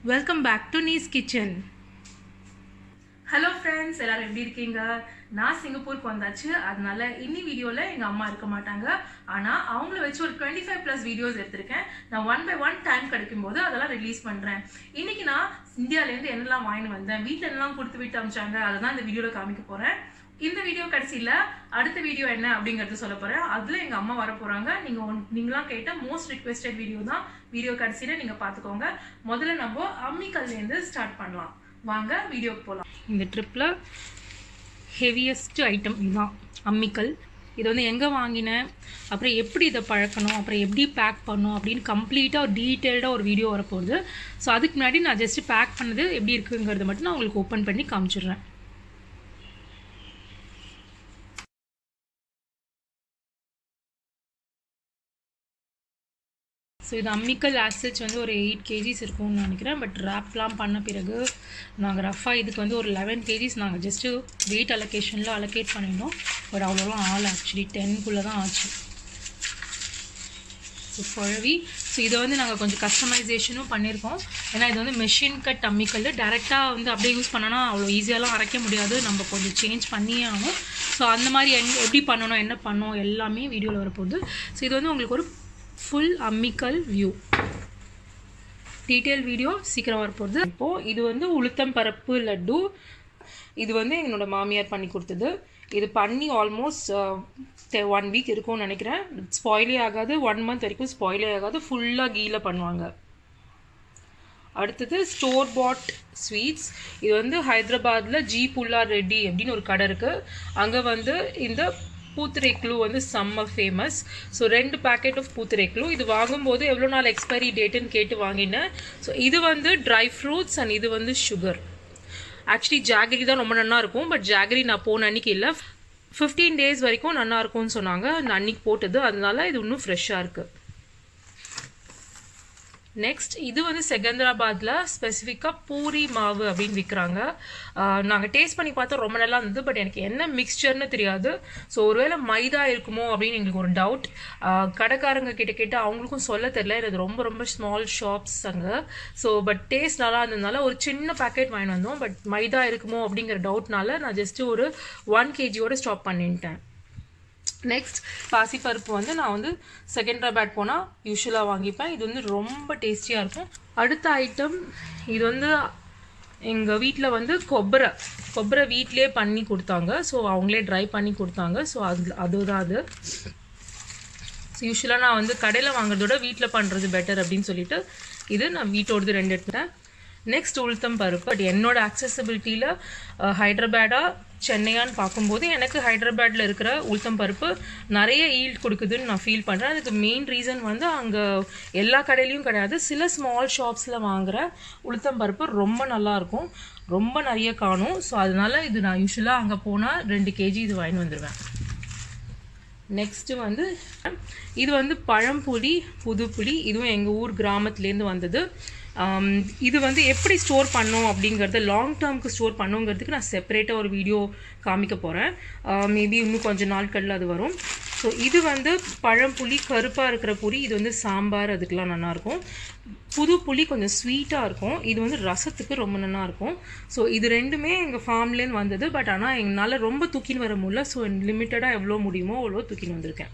welcome back to நீஸ் kitchen hello friends எல்லாரும் எப்படி இருக்கீங்க நான் சிங்கப்பூருக்கு வந்தாச்சு அதனால இன்னி வீடியோவில் எங்கள் அம்மா இருக்க மாட்டாங்க ஆனால் அவங்கள வச்சு ஒரு டுவெண்ட்டி ஃபைவ் ப்ளஸ் வீடியோஸ் எடுத்திருக்கேன் நான் ஒன் பை ஒன் டைம் கிடைக்கும் போது அதெல்லாம் ரிலீஸ் பண்ணுறேன் இன்னைக்கு நான் இந்தியாவிலேருந்து என்னெல்லாம் வாங்கிட்டு வந்தேன் வீட்டில் என்னெல்லாம் கொடுத்து விட்டு அமிச்சாங்க அதை தான் இந்த வீடியோவில் காமிக்க போகிறேன் இந்த வீடியோ கடைசியில் அடுத்த வீடியோ என்ன அப்படிங்கறது சொல்ல போகிறேன் அதில் எங்கள் அம்மா வர போகிறாங்க நீங்கள் ஒன் நீங்களாம் கேட்ட மோஸ்ட் ரிக்வெஸ்டட் வீடியோ தான் வீடியோ கடைசியில் நீங்கள் பார்த்துக்கோங்க முதல்ல நம்ம அம்மிக்கல்லேருந்து ஸ்டார்ட் பண்ணலாம் வாங்க வீடியோக்கு போகலாம் இந்த ட்ரிப்பில் ஹெவியஸ்ட் ஐட்டம் இதுதான் அம்மிக்கல் இது வந்து எங்கே வாங்கினேன் அப்புறம் எப்படி இதை பழக்கணும் அப்புறம் எப்படி பேக் பண்ணணும் அப்படின்னு கம்ப்ளீட்டாக ஒரு டீட்டெயில்டாக ஒரு வீடியோ வரப்போகுது ஸோ அதுக்கு முன்னாடி நான் ஜஸ்ட்டு பேக் பண்ணது எப்படி இருக்குங்கிறத மட்டும் நான் உங்களுக்கு ஓப்பன் பண்ணி காமிச்சிடுறேன் ஸோ இது அம்மிக்கல் ஆசிட்ஸ் வந்து ஒரு எயிட் கேஜிஸ் இருக்கும்னு நினைக்கிறேன் பட் ரேப்லாம் பண்ண பிறகு நாங்கள் ரஃபாக இதுக்கு வந்து ஒரு லெவன் கேஜிஸ் நாங்கள் ஜஸ்ட்டு வெயிட் அலோகேஷனில் அலோகேட் பண்ணியிருந்தோம் பட் அவ்வளோலாம் ஆள் ஆக்சுவலி டென்குள்ளே தான் ஆச்சு ஸோ குழவி ஸோ இதை வந்து நாங்கள் கொஞ்சம் கஸ்டமைசேஷனும் பண்ணியிருக்கோம் ஏன்னா இது வந்து மெஷின் கட் அம்மிக்கல் டேரெக்டாக வந்து அப்படியே யூஸ் பண்ணோன்னா அவ்வளோ ஈஸியாலாம் அரைக்க முடியாது நம்ம கொஞ்சம் சேஞ்ச் பண்ணியே ஆகணும் ஸோ அந்த மாதிரி என் எப்படி பண்ணணும் என்ன பண்ணணும் எல்லாமே வீடியோவில் வரப்போகுது ஸோ இது வந்து உங்களுக்கு ஒரு ஃபுல் அம்மிக்கல் வியூ டீட்டெயில் வீடியோ சீக்கிரம் வரப்போகுது இப்போது இது வந்து உளுத்தம் பருப்பு லட்டு இது வந்து என்னோடய மாமியார் பண்ணி கொடுத்தது இது பண்ணி ஆல்மோஸ்ட் ஒன் வீக் இருக்கும்னு நினைக்கிறேன் ஸ்பாயிலே ஆகாது ஒன் மந்த் வரைக்கும் ஸ்பாயிலே ஆகாது ஃபுல்லாக கீழே பண்ணுவாங்க அடுத்தது ஸ்டோர் பாட் ஸ்வீட்ஸ் இது வந்து ஹைதராபாத்தில் ஜி புல்லா ரெட்டி அப்படின்னு ஒரு கடை இருக்குது அங்கே வந்து இந்த பூத்திரைக்ளூ வந்து செம்ம ஃபேமஸ் ஸோ ரெண்டு பேக்கெட் ஆஃப் பூத்திரைக்ளூ இது வாங்கும்போது எவ்வளோ நாள் எக்ஸ்பைரி டேட்டுன்னு கேட்டு வாங்கினேன் ஸோ இது வந்து ட்ரை ஃப்ரூட்ஸ் அண்ட் இது வந்து சுகர் ஆக்சுவலி ஜாகரி தான் ரொம்ப நல்லா இருக்கும் பட் ஜாகரி நான் போன அன்னைக்கு இல்லை ஃபிஃப்டீன் டேஸ் வரைக்கும் நல்லா இருக்கும்னு சொன்னாங்க நான் அன்னைக்கு போட்டது அதனால இது இன்னும் ஃப்ரெஷ்ஷாக இருக்குது நெக்ஸ்ட் இது வந்து செகந்திராபாத்தில் ஸ்பெசிஃபிக்காக பூரி மாவு அப்படின்னு விற்கிறாங்க நாங்கள் டேஸ்ட் பண்ணி பார்த்தோம் ரொம்ப நல்லா இருந்தது பட் எனக்கு என்ன மிக்ஸ்சர்னு தெரியாது ஸோ ஒருவேளை மைதா இருக்குமோ அப்படின்னு எங்களுக்கு ஒரு டவுட் கடைக்காரங்க கிட்ட கேட்டு அவங்களுக்கும் சொல்ல தெரில இது ரொம்ப ரொம்ப ஸ்மால் ஷாப்ஸ் அங்கே ஸோ பட் டேஸ்ட் நல்லா இருந்ததுனால ஒரு சின்ன பேக்கெட் வாங்கிட்டு வந்தோம் பட் மைதா இருக்குமோ அப்படிங்கிற டவுட்னால நான் ஜஸ்ட்டு ஒரு ஒன் கேஜியோட ஸ்டாப் பண்ணிட்டேன் நெக்ஸ்ட் பாசிப்பருப்பு வந்து நான் வந்து செகண்ட்ராபேட் போனால் யூஸ்வலாக வாங்கிப்பேன் இது வந்து ரொம்ப டேஸ்டியாக இருக்கும் அடுத்த ஐட்டம் இது வந்து எங்கள் வீட்டில் வந்து கொಬ್ಬரை கொಬ್ಬரை வீட்டிலே பண்ணி கொடுத்தாங்க ஸோ அவங்களே ட்ரை பண்ணி கொடுத்தாங்க ஸோ அது அதுதான் அது ஸோ யூஸ்வலாக நான் வந்து கடையில் வாங்குறதோட வீட்டில் பண்ணுறது பெட்டர் அப்படின்னு சொல்லிட்டு இது நான் வீட்டோடது ரெண்டு எடுத்துட்டேன் நெக்ஸ்ட் உளுத்தம் பருப்பு பட் என்னோட அக்சசபிலிட்டியில் ஹைதராபாடா சென்னையான்னு பார்க்கும்போது எனக்கு ஹைதராபாடில் இருக்கிற உளுத்தம் பருப்பு நிறைய ஈல்ட் கொடுக்குதுன்னு நான் ஃபீல் பண்ணுறேன் அதுக்கு மெயின் ரீசன் வந்து அங்கே எல்லா கடையிலையும் கிடையாது சில ஸ்மால் ஷாப்ஸில் வாங்குகிற உளுத்தம் பருப்பு ரொம்ப நல்லாயிருக்கும் ரொம்ப நிறைய காணும் ஸோ அதனால இது நான் யூஸ்வலாக அங்கே போனால் ரெண்டு கேஜி இது வாங்கி வந்துடுவேன் நெக்ஸ்ட்டு வந்து இது வந்து பழம்புளி புதுப்புளி இதுவும் எங்கள் ஊர் கிராமத்துலேருந்து வந்தது இது வந்து எப்படி ஸ்டோர் பண்ணும் அப்படிங்கிறது லாங் டேர்முக்கு ஸ்டோர் பண்ணுங்கிறதுக்கு நான் செப்பரேட்டாக ஒரு வீடியோ காமிக்க போகிறேன் மேபி இன்னும் கொஞ்சம் நாட்களில் அது வரும் ஸோ இது வந்து பழம்புளி கருப்பாக இருக்கிற புளி இது வந்து சாம்பார் அதுக்கெலாம் நல்லாயிருக்கும் புது புளி கொஞ்சம் ஸ்வீட்டாக இருக்கும் இது வந்து ரசத்துக்கு ரொம்ப நல்லா இருக்கும் ஸோ இது ரெண்டுமே எங்கள் ஃபார்ம்லேருந்து வந்தது பட் ஆனால் எங்களால் ரொம்ப தூக்கின்னு வர முடியல ஸோ லிமிட்டடாக எவ்வளோ முடியுமோ அவ்வளோ தூக்கின்னு வந்திருக்கேன்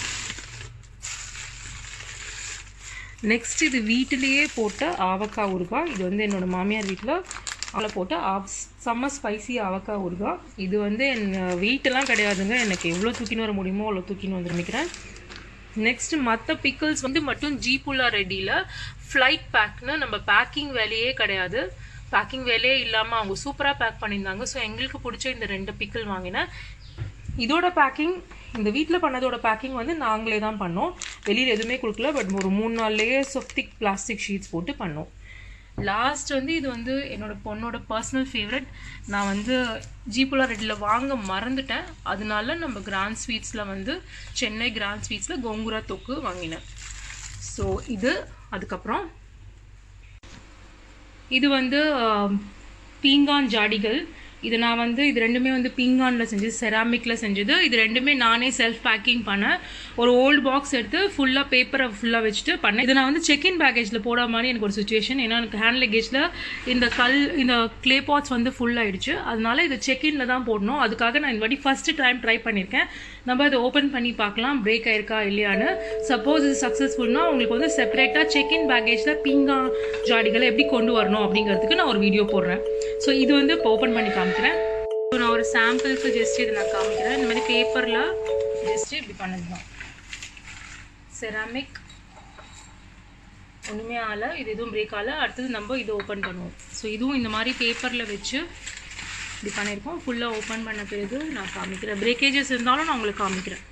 நெக்ஸ்ட் இது வீட்டிலேயே போட்ட ஆவக்காய் ஊறுகாய் இது வந்து என்னோடய மாமியார் வீட்டில் அதில் போட்ட ஆவ் செம்ம ஸ்பைசி ஆவக்காய் ஊறுகாய் இது வந்து என் வெயிட்டெல்லாம் கிடையாதுங்க எனக்கு எவ்வளோ தூக்கின்னு வர முடியுமோ அவ்வளோ தூக்கின்னு வந்துருமிக்கிறேன் நெக்ஸ்ட் மற்ற பிக்கிள்ஸ் வந்து மட்டும் ஜீப்புல்லா ரெடியில் ஃப்ளைட் பேக்னு நம்ம பேக்கிங் வேலையே கிடையாது பேக்கிங் வேலையே இல்லாமல் அவங்க சூப்பராக பேக் பண்ணியிருந்தாங்க ஸோ எங்களுக்கு பிடிச்ச இந்த ரெண்டு பிக்கிள் வாங்கினேன் இதோட பேக்கிங் இந்த வீட்டில் பண்ணதோட பேக்கிங் வந்து நாங்களே தான் பண்ணோம் வெளியில் எதுவுமே கொடுக்கல பட் ஒரு மூணு நாலு layers of thick plastic sheets போட்டு பண்ணோம் லாஸ்ட் வந்து இது வந்து என்னோட பொண்ணோட பர்சனல் ஃபேவரட் நான் வந்து ஜீப்புலா ரெட்டில் வாங்க மறந்துட்டேன் அதனால நம்ம கிராண்ட் ஸ்வீட்ஸில் வந்து சென்னை கிராண்ட் ஸ்வீட்ஸில் கோங்குரா தொக்கு வாங்கினேன் ஸோ இது அதுக்கப்புறம் இது வந்து பீங்கான் ஜாடிகள் இது நான் வந்து இது ரெண்டுமே வந்து பிங்கானில் செஞ்சது செராமிக்கில் செஞ்சது இது ரெண்டுமே நானே செல்ஃப் பேக்கிங் பண்ணேன் ஒரு ஓல்டு பாக்ஸ் எடுத்து ஃபுல்லாக பேப்பரை ஃபுல்லாக வச்சுட்டு பண்ணேன் இது நான் வந்து செக்இன் பேக்கேஜில் போட மாதிரி எனக்கு ஒரு சுச்சுவேஷன் ஏன்னா எனக்கு ஹேண்ட் லக்கேஜில் இந்த கல் இந்த க்ளே பாட்ஸ் வந்து ஃபுல் ஆயிடுச்சு அதனால இது செக்இனில் தான் போடணும் அதுக்காக நான் இந்த வாட்டி ஃபஸ்ட்டு டைம் ட்ரை பண்ணியிருக்கேன் நம்ம இதை ஓப்பன் பண்ணி பார்க்கலாம் பிரேக் ஆயிருக்கா இல்லையான்னு சப்போஸ் இது சக்ஸஸ்ஃபுல்னா உங்களுக்கு வந்து செப்பரேட்டாக செக்இன் பேக்கேஜில் பிங்கா ஜாடிகளை எப்படி கொண்டு வரணும் அப்படிங்கிறதுக்கு நான் ஒரு வீடியோ போடுறேன் ஸோ இது வந்து இப்போ ஓப்பன் பண்ணி காமிக்கிறேன் ஸோ நான் ஒரு சாம்பிளுக்கு ஜஸ்ட் இதை நான் காமிக்கிறேன் இந்த மாதிரி பேப்பரில் ஜஸ்ட் இப்படி பண்ணது தான் செராமிக் ஒன்றுமே ஆகலை இது எதுவும் பிரேக் ஆகலை அடுத்தது நம்ம இதை ஓப்பன் பண்ணுவோம் ஸோ இதுவும் இந்த மாதிரி பேப்பரில் வச்சு இப்படி பண்ணியிருக்கோம் ஃபுல்லாக ஓப்பன் பண்ண பிறகு நான் காமிக்கிறேன் பிரேக்கேஜஸ் இருந்தாலும் நான் உங்களுக்கு காமிக்கிறேன்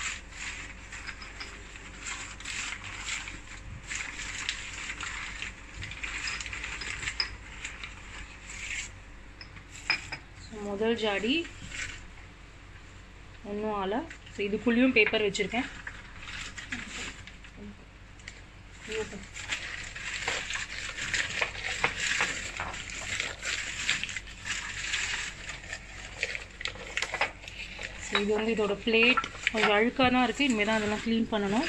முதல் ஜாடி ஒன்றும் ஆலை ஸோ இதுக்குள்ளேயும் பேப்பர் வச்சுருக்கேன் ஸோ இது வந்து இதோட பிளேட் கொஞ்சம் அழுக்காக தான் இருக்குது இனிமேல் தான் அதெல்லாம் க்ளீன் பண்ணணும்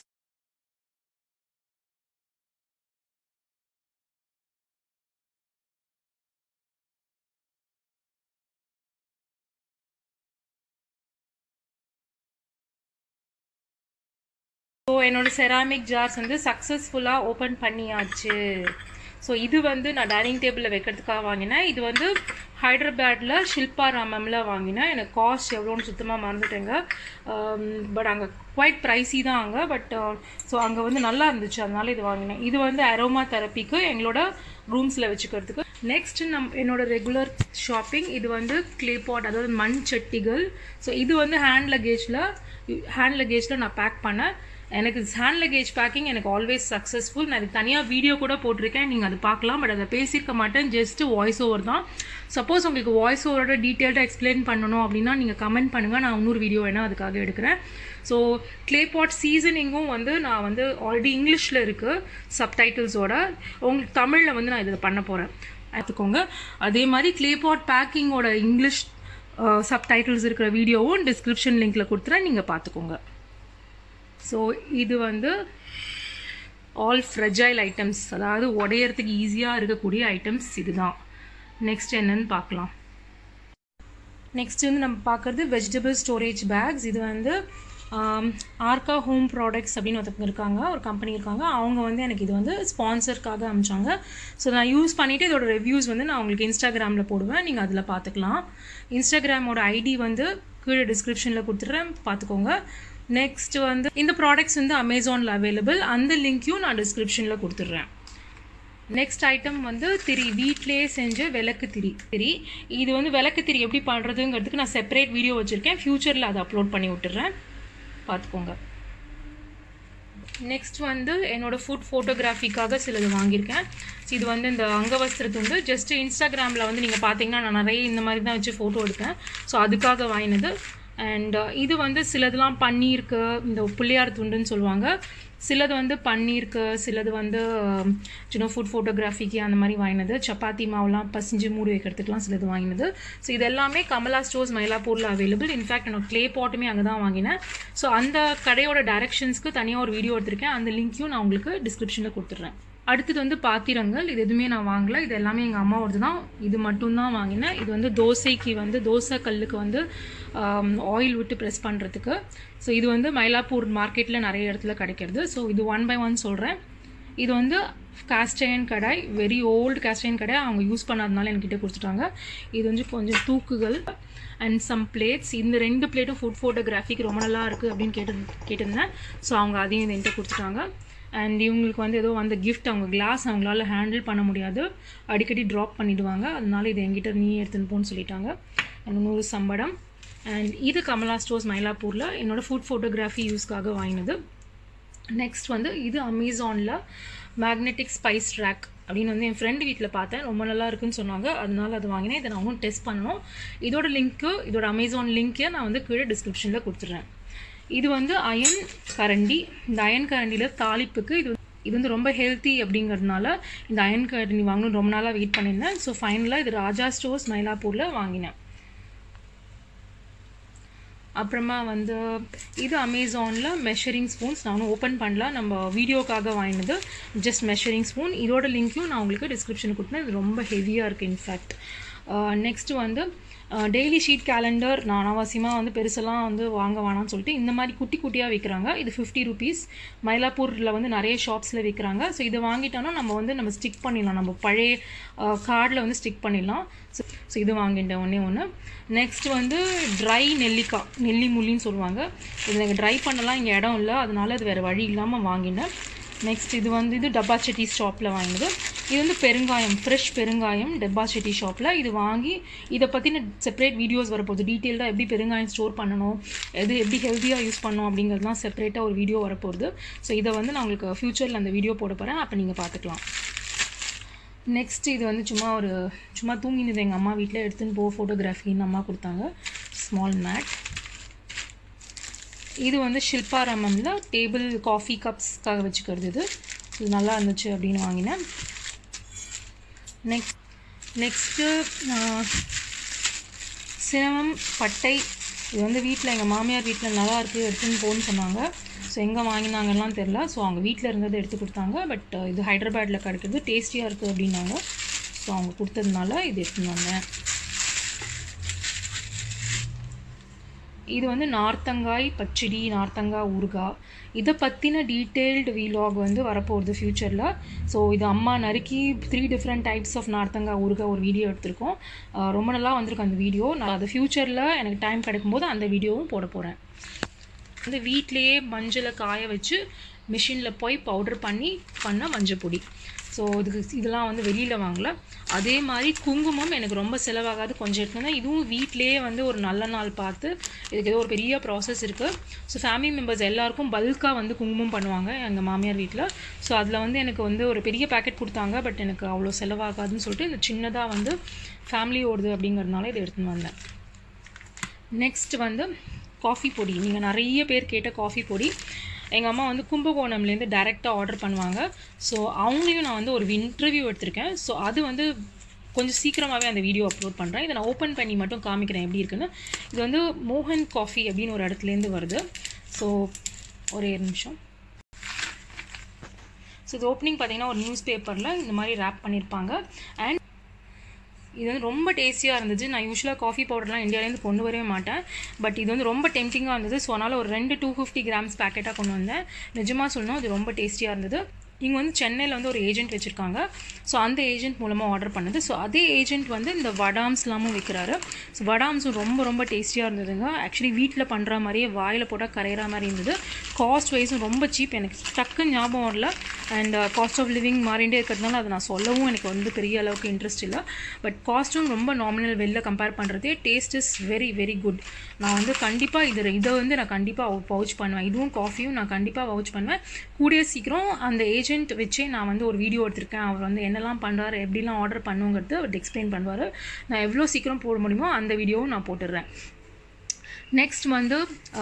ஸோ என்னோட செராமிக் ஜார்ஸ் வந்து சக்ஸஸ்ஃபுல்லாக ஓப்பன் பண்ணியாச்சு ஸோ இது வந்து நான் டைனிங் டேபிளில் வைக்கிறதுக்காக வாங்கினேன் இது வந்து ஹைதராபாத்தில் ஷில்பா ராமமில் வாங்கினேன் எனக்கு காஸ்ட் எவ்வளோன்னு சுத்தமாக மறந்துட்டேங்க பட் அங்கே குவைட் ப்ரைஸி தான் அங்கே பட் ஸோ அங்கே வந்து நல்லா இருந்துச்சு அதனால இது வாங்கினேன் இது வந்து அரோமா தெரப்பிக்கு எங்களோட ரூம்ஸில் வச்சுக்கிறதுக்கு நெக்ஸ்ட் நம் என்னோட ரெகுலர் ஷாப்பிங் இது வந்து க்ளே பாட் அதாவது மண் சட்டிகள் ஸோ இது வந்து ஹேண்ட் லக்கேஜில் ஹேண்ட் லக்கேஜில் நான் பேக் பண்ணேன் எனக்கு ஹேண்ட் லக்கேஜ் பேக்கிங் எனக்கு ஆல்வேஸ் சக்ஸஸ்ஃபுல் நான் அதுக்கு தனியாக வீடியோ கூட போட்டிருக்கேன் நீங்கள் அதை பார்க்கலாம் பட் அதை பேசியிருக்க மாட்டேன் ஜஸ்ட் வாய்ஸ் ஓவர் தான் சப்போஸ் உங்களுக்கு வாய்ஸ் ஓவரோட டீட்டெயில்டாக எக்ஸ்பிளைன் பண்ணணும் அப்படின்னா நீங்கள் கமெண்ட் பண்ணுங்கள் நான் இன்னொரு வீடியோ வேணால் அதுக்காக எடுக்கிறேன் ஸோ க்ளே பாட் சீசனிங்கும் வந்து நான் வந்து ஆல்ரெடி இங்கிலீஷில் இருக்குது சப்டைட்டில்ஸோட உங்களுக்கு தமிழில் வந்து நான் இதில் பண்ண போகிறேன் எடுத்துக்கோங்க அதே மாதிரி க்ளே பாட் பேக்கிங்கோட இங்கிலீஷ் சப்டைட்டில்ஸ் இருக்கிற வீடியோவும் டிஸ்கிரிப்ஷன் லிங்க்கில் கொடுத்துறேன் நீங்கள் பார்த்துக்கோங்க ஸோ இது வந்து ஆல் ஃப்ரெஜைல் ஐட்டம்ஸ் அதாவது உடையறதுக்கு ஈஸியாக இருக்கக்கூடிய ஐட்டம்ஸ் இதுதான் நெக்ஸ்ட் என்னன்னு பார்க்கலாம் நெக்ஸ்ட் வந்து நம்ம பார்க்குறது வெஜிடபிள் ஸ்டோரேஜ் பேக்ஸ் இது வந்து ஆர்கா ஹோம் ப்ராடக்ட்ஸ் அப்படின்னு ஒருத்தவங்க இருக்காங்க ஒரு கம்பெனி இருக்காங்க அவங்க வந்து எனக்கு இது வந்து ஸ்பான்சருக்காக அமிச்சாங்க ஸோ நான் யூஸ் பண்ணிவிட்டு இதோட ரிவ்யூஸ் வந்து நான் உங்களுக்கு இன்ஸ்டாகிராமில் போடுவேன் நீங்கள் அதில் பார்த்துக்கலாம் இன்ஸ்டாகிராமோட ஐடி வந்து கீழே டிஸ்கிரிப்ஷனில் கொடுத்துட்றேன் பார்த்துக்கோங்க நெக்ஸ்ட் வந்து இந்த ப்ராடக்ட்ஸ் வந்து அமேசானில் அவைலபிள் அந்த லிங்க்கையும் நான் டிஸ்கிரிப்ஷனில் கொடுத்துட்றேன் நெக்ஸ்ட் ஐட்டம் வந்து திரி வீட்டிலேயே செஞ்ச விளக்கு திரி திரி இது வந்து விளக்கு திரி எப்படி பண்ணுறதுங்கிறதுக்கு நான் செப்பரேட் வீடியோ வச்சுருக்கேன் ஃப்யூச்சரில் அதை அப்லோட் பண்ணி விட்டுறேன் பார்த்துக்கோங்க நெக்ஸ்ட் வந்து என்னோட ஃபுட் ஃபோட்டோகிராஃபிக்காக சிலது வாங்கியிருக்கேன் இது வந்து இந்த அங்கவஸ்திர துண்டு ஜஸ்ட் இன்ஸ்டாகிராமில் வந்து நீங்கள் பார்த்தீங்கன்னா நான் நிறைய இந்த மாதிரி தான் வச்சு ஃபோட்டோ எடுப்பேன் ஸோ அதுக்காக வாங்கினது அண்ட் இது வந்து சிலதெல்லாம் பன்னீருக்கு இந்த பிள்ளையார் துண்டுன்னு சொல்லுவாங்க சிலது வந்து பன்னீருக்கு சிலது வந்து சின்ன ஃபுட் ஃபோட்டோகிராஃபிக்கு அந்த மாதிரி வாங்கினது சப்பாத்தி மாவுலாம் பசிஞ்சு மூடி வைக்கிறதுக்குலாம் சிலது வாங்கினது ஸோ இது எல்லாமே கமலா ஸ்டோர்ஸ் மயிலாப்பூரில் அவைலபிள் இன்ஃபேக்ட் என்னோட க்ளே பாட்டுமே அங்கே தான் வாங்கினேன் ஸோ அந்த கடையோட டைரக்ஷன்ஸ்க்கு தனியாக ஒரு வீடியோ எடுத்திருக்கேன் அந்த லிங்க்கையும் நான் உங்களுக்கு டிஸ்கிரிப்ஷனில் கொடுத்துட்றேன் அடுத்தது வந்து பாத்திரங்கள் இது எதுவுமே நான் வாங்கல இது எல்லாமே எங்கள் அம்மாவோடது தான் இது மட்டும்தான் வாங்கினேன் இது வந்து தோசைக்கு வந்து தோசை கல்லுக்கு வந்து ஆயில் விட்டு ப்ரெஸ் பண்ணுறதுக்கு ஸோ இது வந்து மயிலாப்பூர் மார்க்கெட்டில் நிறைய இடத்துல கிடைக்கிறது ஸோ இது ஒன் பை ஒன் சொல்கிறேன் இது வந்து காஸ்டைன் கடாய் வெரி ஓல்டு காஸ்டைன் கடாய் அவங்க யூஸ் பண்ணாதனால என்கிட்ட கொடுத்துட்டாங்க இது வந்து கொஞ்சம் தூக்குகள் அண்ட் சம் பிளேட்ஸ் இந்த ரெண்டு பிளேட்டும் ஃபுட் ஃபோட்டோகிராஃபிக்கு ரொம்ப நல்லா இருக்குது அப்படின்னு கேட்டு கேட்டிருந்தேன் ஸோ அவங்க அதையும் என்கிட்ட கொடுத்துட்டாங்க அண்ட் இவங்களுக்கு வந்து ஏதோ அந்த கிஃப்ட் அவங்க கிளாஸ் அவங்களால ஹேண்டில் பண்ண முடியாது அடிக்கடி ட்ராப் பண்ணிவிடுவாங்க அதனால இது என்கிட்ட நீ எடுத்துன்னு போன்னு சொல்லிட்டாங்க அண்ட் நூறு சம்படம் அண்ட் இது கமலா ஸ்டோர்ஸ் மயிலாப்பூரில் என்னோடய ஃபுட் ஃபோட்டோகிராஃபி யூஸ்க்காக வாங்கினது நெக்ஸ்ட் வந்து இது அமேசானில் மேக்னெட்டிக் ஸ்பைஸ் ட்ராக் அப்படின்னு வந்து என் ஃப்ரெண்டு வீட்டில் பார்த்தேன் ரொம்ப நல்லா இருக்குன்னு சொன்னாங்க அதனால அது வாங்கினேன் இதை நான் இன்னும் டெஸ்ட் பண்ணணும் இதோட லிங்க்கு இதோட அமேசான் லிங்க்கை நான் வந்து கீழே டிஸ்கிரிப்ஷனில் கொடுத்துட்றேன் இது வந்து அயன் கரண்டி இந்த அயன் கரண்டியில் தாளிப்புக்கு இது இது வந்து ரொம்ப ஹெல்த்தி அப்படிங்கிறதுனால இந்த அயன் கரண்டி வாங்கணும் ரொம்ப நாளாக வெயிட் பண்ணியிருந்தேன் ஸோ ஃபைனலாக இது ராஜா ஸ்டோர்ஸ் மயிலாப்பூரில் வாங்கினேன் அப்புறமா வந்து இது அமேசானில் மெஷரிங் ஸ்பூன்ஸ் நான் ஓப்பன் பண்ணல நம்ம வீடியோக்காக வாங்கினது ஜஸ்ட் மெஷரிங் ஸ்பூன் இதோட லிங்க்கையும் நான் உங்களுக்கு டிஸ்கிரிப்ஷன் கொடுத்தேன் இது ரொம்ப ஹெவியாக இருக்குது இன்ஃபேக்ட் நெக்ஸ்ட் வந்து டெய்லி ஷீட் கேலண்டர் நான் அனாவசியமாக வந்து பெருசெல்லாம் வந்து வாங்க வேணாம்னு சொல்லிட்டு இந்த மாதிரி குட்டி குட்டியாக விற்கிறாங்க இது ஃபிஃப்டி ருபீஸ் மயிலாப்பூரில் வந்து நிறைய ஷாப்ஸில் விற்கிறாங்க ஸோ இதை வாங்கிட்டோன்னா நம்ம வந்து நம்ம ஸ்டிக் பண்ணிடலாம் நம்ம பழைய கார்டில் வந்து ஸ்டிக் பண்ணிடலாம் ஸோ ஸோ இது வாங்கிட்டேன் ஒன்றே ஒன்று நெக்ஸ்ட் வந்து ட்ரை நெல்லிக்காய் நெல்லி முள்ளின்னு சொல்லுவாங்க இது எனக்கு ட்ரை பண்ணலாம் இங்கே இடம் இல்லை அதனால அது வேறு வழி இல்லாமல் வாங்கினேன் நெக்ஸ்ட் இது வந்து இது டப்பா செட்டி ஷாப்பில் வாங்கினது இது வந்து பெருங்காயம் ஃப்ரெஷ் பெருங்காயம் டப்பா செட்டி ஷாப்பில் இது வாங்கி இதை பற்றின செப்பரேட் வீடியோஸ் வரப்போகுது டீட்டெயில்டாக எப்படி பெருங்காயம் ஸ்டோர் பண்ணணும் எது எப்படி ஹெல்த்தியாக யூஸ் பண்ணணும் அப்படிங்கிறதுலாம் செப்பரேட்டாக ஒரு வீடியோ வரப்போகுது ஸோ இதை வந்து நான் உங்களுக்கு ஃப்யூச்சரில் அந்த வீடியோ போட போகிறேன் அப்போ நீங்கள் பார்த்துக்கலாம் நெக்ஸ்ட் இது வந்து சும்மா ஒரு சும்மா தூங்கினது எங்கள் அம்மா வீட்டில் எடுத்துன்னு போ ஃபோட்டோகிராஃபின்னு அம்மா கொடுத்தாங்க ஸ்மால் மேட் இது வந்து ஷில்பாராமனில் டேபிள் காஃபி கப்ஸ்க்காக வச்சுக்கிறது இது இது நல்லா இருந்துச்சு அப்படின்னு வாங்கினேன் நெக்ஸ்ட் நெக்ஸ்ட்டு சிரமம் பட்டை இது வந்து வீட்டில் எங்கள் மாமியார் வீட்டில் நல்லா இருக்குது எடுத்துன்னு போன்னு சொன்னாங்க ஸோ எங்கே வாங்கினாங்கலாம் தெரில ஸோ அவங்க வீட்டில் இருந்ததை எடுத்து கொடுத்தாங்க பட் இது ஹைதராபாத்தில் கிடைக்கிறது டேஸ்டியாக இருக்குது அப்படின்னாங்க ஸோ அவங்க கொடுத்ததுனால இது எடுத்துன்னு வந்தேன் இது வந்து நார்த்தங்காய் பச்சடி நார்த்தங்காய் ஊறுகாய் இதை பற்றின டீட்டெயில்டு வீலாக் வந்து வரப்போகுது ஃப்யூச்சரில் ஸோ இது அம்மா நறுக்கி த்ரீ டிஃப்ரெண்ட் டைப்ஸ் ஆஃப் நார்த்தங்காய் ஊறுகாய் ஒரு வீடியோ எடுத்திருக்கோம் ரொம்ப நல்லா வந்திருக்கு அந்த வீடியோ நான் அது ஃப்யூச்சரில் எனக்கு டைம் கிடைக்கும்போது அந்த வீடியோவும் போட போகிறேன் வந்து வீட்டிலையே மஞ்சளை காய வச்சு மிஷினில் போய் பவுடர் பண்ணி பண்ண மஞ்சள் பொடி ஸோ இதுக்கு இதெல்லாம் வந்து வெளியில் வாங்கல அதே மாதிரி குங்குமம் எனக்கு ரொம்ப செலவாகாது கொஞ்சம் எடுத்துனா இதுவும் வீட்டிலேயே வந்து ஒரு நல்ல நாள் பார்த்து இதுக்கு ஏதோ ஒரு பெரிய ப்ராசஸ் இருக்குது ஸோ ஃபேமிலி மெம்பர்ஸ் எல்லாருக்கும் பல்காக வந்து குங்குமம் பண்ணுவாங்க எங்கள் மாமியார் வீட்டில் ஸோ அதில் வந்து எனக்கு வந்து ஒரு பெரிய பேக்கெட் கொடுத்தாங்க பட் எனக்கு அவ்வளோ செலவாகாதுன்னு சொல்லிட்டு இந்த சின்னதாக வந்து ஃபேமிலி ஓடுது அப்படிங்கிறதுனால இதை எடுத்துன்னு வந்தேன் நெக்ஸ்ட் வந்து காஃபி பொடி நீங்கள் நிறைய பேர் கேட்ட காஃபி பொடி எங்கள் அம்மா வந்து கும்பகோணம்லேருந்து டைரெக்டாக ஆர்டர் பண்ணுவாங்க ஸோ அவங்களையும் நான் வந்து ஒரு இன்டர்வியூ எடுத்திருக்கேன் ஸோ அது வந்து கொஞ்சம் சீக்கிரமாகவே அந்த வீடியோ அப்லோட் பண்ணுறேன் இதை நான் ஓப்பன் பண்ணி மட்டும் காமிக்கிறேன் எப்படி இருக்குன்னு இது வந்து மோகன் காஃபி அப்படின்னு ஒரு இடத்துலேருந்து வருது ஸோ ஒரே நிமிஷம் ஸோ இது ஓப்பனிங் பார்த்தீங்கன்னா ஒரு நியூஸ் பேப்பரில் இந்த மாதிரி ரேப் பண்ணியிருப்பாங்க அண்ட் இது வந்து ரொம்ப டேஸ்டியாக இருந்துச்சு நான் யூஸ்வலாக காஃபி பவுடர்லாம் இந்தியாவிலேருந்து கொண்டு வரவே மாட்டேன் பட் இது வந்து ரொம்ப டெம்டிங்காக இருந்தது ஸோ அதனால் ஒரு ரெண்டு டூ ஃபிஃப்டி கிராம்ஸ் பேக்கெட்டாக கொண்டு வந்தேன் நிஜமாக சொல்லணும் இது ரொம்ப டேஸ்டியாக இருந்தது இங்கே வந்து சென்னையில் வந்து ஒரு ஏஜென்ட் வச்சுருக்காங்க ஸோ அந்த ஏஜென்ட் மூலமாக ஆர்டர் பண்ணது ஸோ அதே ஏஜென்ட் வந்து இந்த வடாம்ஸ்லாமும் விற்கிறாரு ஸோ வடாம்ஸும் ரொம்ப ரொம்ப டேஸ்டியாக இருந்ததுங்க ஆக்சுவலி வீட்டில் பண்ணுற மாதிரியே வாயில் போட்டால் கரையிற மாதிரி இருந்தது காஸ்ட் வைஸும் ரொம்ப சீப் எனக்கு டக்குன்னு ஞாபகம் வரல அண்ட் காஸ்ட் ஆஃப் லிவிங் மாறிண்டே இருக்கிறதுனால அதை நான் சொல்லவும் எனக்கு வந்து பெரிய அளவுக்கு இன்ட்ரெஸ்ட் இல்லை பட் காஸ்ட்டும் ரொம்ப நாமினல் வெளில கம்பேர் பண்ணுறதே taste is very very good நான் வந்து கண்டிப்பாக இது இதை வந்து நான் கண்டிப்பாக பவுச் பண்ணுவேன் இதுவும் காஃபியும் நான் கண்டிப்பாக பவுச் பண்ணுவேன் கூடிய சீக்கிரம் அந்த ஏஜென்ட் வச்சே நான் வந்து ஒரு வீடியோ எடுத்திருக்கேன் அவர் வந்து என்னெல்லாம் பண்ணுறாரு எப்படிலாம் ஆர்டர் பண்ணுங்கிறது அவர் எக்ஸ்பிளைன் பண்ணுவார் நான் எவ்வளோ சீக்கிரம் போட முடியுமோ அந்த வீடியோவும் நான் போட்டுடுறேன் நெக்ஸ்ட் வந்து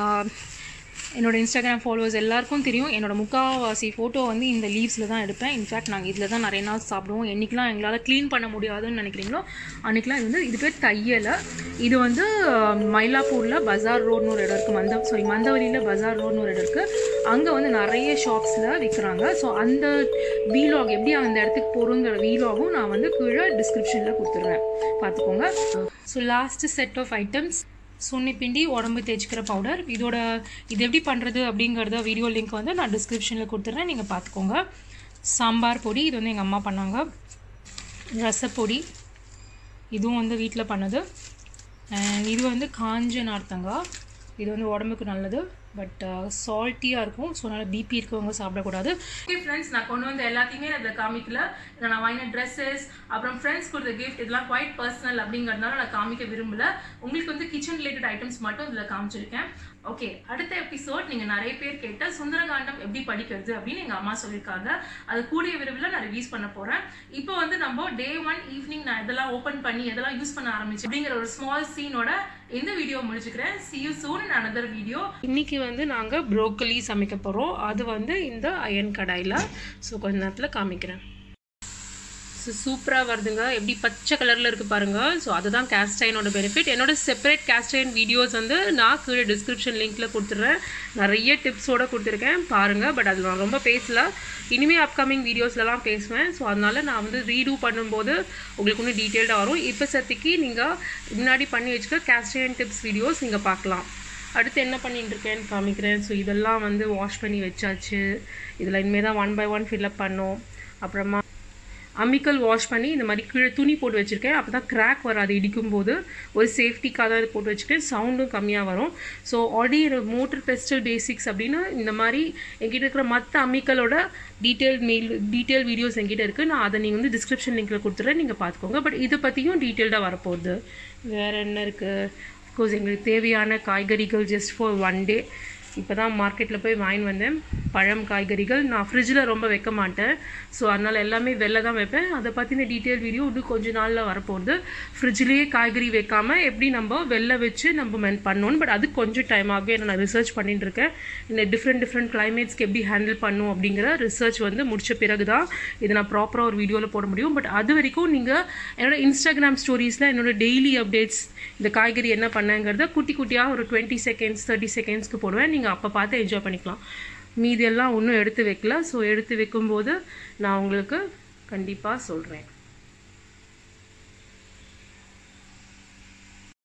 என்னோடய இன்ஸ்டாகிராம் ஃபாலோவர்ஸ் எல்லாருக்கும் தெரியும் என்னோட முக்காவாசி ஃபோட்டோ வந்து இந்த லீவ்ஸில் தான் எடுப்பேன் இன்ஃபேக்ட் நாங்கள் இதில் தான் நிறைய நாள் சாப்பிடுவோம் என்றைக்கெலாம் எங்களால் க்ளீன் பண்ண முடியாதுன்னு நினைக்கிறீங்களோ அன்றைக்கெலாம் இது வந்து இது பேர் தையலை இது வந்து மயிலாப்பூரில் பஜார் ரோட்னு ஒரு இடம் இருக்குது மந்த சாரி மந்தவெளியில் பஜார் ரோட்னு ஒரு இடம் இருக்குது அங்கே வந்து நிறைய ஷாப்ஸில் விற்கிறாங்க ஸோ அந்த வீலாக் எப்படி அந்த இடத்துக்கு போகிறோங்கிற வீலாகும் நான் வந்து கீழே டிஸ்கிரிப்ஷனில் கொடுத்துட்றேன் பார்த்துக்கோங்க so last set of items சுண்ணி பிண்டி உடம்பு தேய்ச்சிக்கிற பவுடர் இதோட இது எப்படி பண்ணுறது அப்படிங்கிறத வீடியோ லிங்க் வந்து நான் டிஸ்கிரிப்ஷனில் கொடுத்துட்றேன் நீங்கள் பார்த்துக்கோங்க சாம்பார் பொடி இது வந்து எங்கள் அம்மா பண்ணாங்க ரசப்பொடி இதுவும் வந்து வீட்டில் பண்ணது இது வந்து காஞ்ச நார்த்தங்காய் இது வந்து உடம்புக்கு நல்லது பட் சால்ட்டியாக இருக்கும் ஸோ அதனால் பிபி இருக்கவங்க சாப்பிடக்கூடாது ஓகே ஃப்ரெண்ட்ஸ் நான் கொண்டு வந்த எல்லாத்தையுமே நான் இதில் காமிக்கல இதில் நான் வாங்கின ட்ரெஸ்ஸஸ் அப்புறம் ஃப்ரெண்ட்ஸ் கொடுத்த கிஃப்ட் இதெல்லாம் குவைட் பர்சனல் அப்படிங்கிறதுனால நான் காமிக்க விரும்பல உங்களுக்கு வந்து கிச்சன் ரிலேட்டட் ஐட்டம்ஸ் மட்டும் இதில் காமிச்சிருக்கேன் ஓகே அடுத்த எபிசோட் நீங்கள் நிறைய பேர் கேட்ட சுந்தரகாண்டம் எப்படி படிக்கிறது அப்படின்னு எங்கள் அம்மா சொல்லியிருக்காங்க அது கூடிய விரைவில் நான் ரிலீஸ் பண்ண போகிறேன் இப்போ வந்து நம்ம டே ஒன் ஈவினிங் நான் இதெல்லாம் ஓப்பன் பண்ணி இதெல்லாம் யூஸ் பண்ண ஆரம்பிச்சு அப்படிங்கிற ஒரு ஸ்மால் சீனோட இந்த வீடியோ முடிச்சுக்கிறேன் see you soon in another video இன்னைக்கு வந்து நாங்கள் ப்ரோக்கலி சமைக்க போகிறோம் அது வந்து இந்த அயன் கடாயில் ஸோ கொஞ்ச நேரத்தில் காமிக்கிறேன் ஸோ ஸோ சூப்பராக வருதுங்க எப்படி பச்சை கலரில் இருக்குது பாருங்கள் ஸோ அதுதான் கேஸ்டைனோட பெனிஃபிட் என்னோட செப்பரேட் கேஸ்டைன் வீடியோஸ் வந்து நான் கீழே டிஸ்கிரிப்ஷன் லிங்க்கில் கொடுத்துட்றேன் நிறைய டிப்ஸோடு கொடுத்துருக்கேன் பாருங்கள் பட் அதில் நான் ரொம்ப பேசல இனிமேல் அப்கமிங் வீடியோஸ்லலாம் பேசுவேன் ஸோ அதனால் நான் வந்து ரீடூ பண்ணும்போது உங்களுக்கு இன்னும் டீட்டெயில்டாக வரும் இப்போ சத்திக்கு நீங்கள் முன்னாடி பண்ணி வச்சுக்க கேஸ்டைன் டிப்ஸ் வீடியோஸ் நீங்கள் பார்க்கலாம் அடுத்து என்ன பண்ணிட்டு இருக்கேன்னு காமிக்கிறேன் ஸோ இதெல்லாம் வந்து வாஷ் பண்ணி வச்சாச்சு இதில் இனிமேல் தான் ஒன் பை ஒன் ஃபில்அப் பண்ணோம் அப்புறமா அம்மிக்கல் வாஷ் பண்ணி இந்த மாதிரி கீழே துணி போட்டு வச்சுருக்கேன் அப்போ தான் கிராக் வராது இடிக்கும் போது ஒரு சேஃப்டிக்காக தான் இது போட்டு வச்சுருக்கேன் சவுண்டும் கம்மியாக வரும் so already mortar pestle basics அப்படின்னு இந்த மாதிரி என்கிட்ட இருக்கிற மற்ற அம்மிக்கலோட டீட்டெயில் மெயில் டீட்டெயில் வீடியோஸ் என்கிட்ட இருக்குது நான் அதை நீங்கள் வந்து டிஸ்கிரிப்ஷன் லிங்க்கில் கொடுத்துட்றேன் நீங்கள் பார்த்துக்கோங்க பட் இதை பற்றியும் டீட்டெயில்டாக வரப்போகுது வேறு என்ன இருக்குது அஃப்கோர்ஸ் எங்களுக்கு தேவையான காய்கறிகள் ஜஸ்ட் ஃபார் ஒன் டே இப்போ தான் மார்க்கெட்டில் போய் வாங்கி வந்தேன் பழம் காய்கறிகள் நான் ஃப்ரிட்ஜில் ரொம்ப வைக்க மாட்டேன் ஸோ அதனால் எல்லாமே வெளில தான் வைப்பேன் அதை பற்றின டீட்டெயில் வீடியோ இன்னும் கொஞ்ச நாளில் வரப்போகுது ஃப்ரிட்ஜ்லேயே காய்கறி வைக்காமல் எப்படி நம்ம வெளில வச்சு நம்ம மென் பண்ணணும் பட் அது கொஞ்சம் டைம் ஆகும் ஏன்னா நான் ரிசர்ச் பண்ணிட்டு இருக்கேன் இந்த டிஃப்ரெண்ட் டிஃப்ரெண்ட் கிளைமேட்ஸ்க்கு எப்படி ஹேண்டில் பண்ணும் அப்படிங்கிற ரிசர்ச் வந்து முடிச்ச பிறகு தான் இதை நான் ப்ராப்பராக ஒரு வீடியோவில் போட முடியும் பட் அது வரைக்கும் நீங்கள் என்னோட இன்ஸ்டாகிராம் ஸ்டோரிஸில் என்னோட டெய்லி அப்டேட்ஸ் இந்த காய்கறி என்ன பண்ணேங்கிறத குட்டி குட்டியாக ஒரு டுவெண்ட்டி செகண்ட்ஸ் தேர்ட்டி செகண்ட்ஸ்க்கு போடுவேன் நீங்கள் அப்போ பார்த்து என்ஜாய் பண்ணிக்கலாம் மீதியெல்லாம் ஒன்றும் எடுத்து வைக்கல ஸோ எடுத்து வைக்கும்போது நான் உங்களுக்கு கண்டிப்பாக சொல்கிறேன்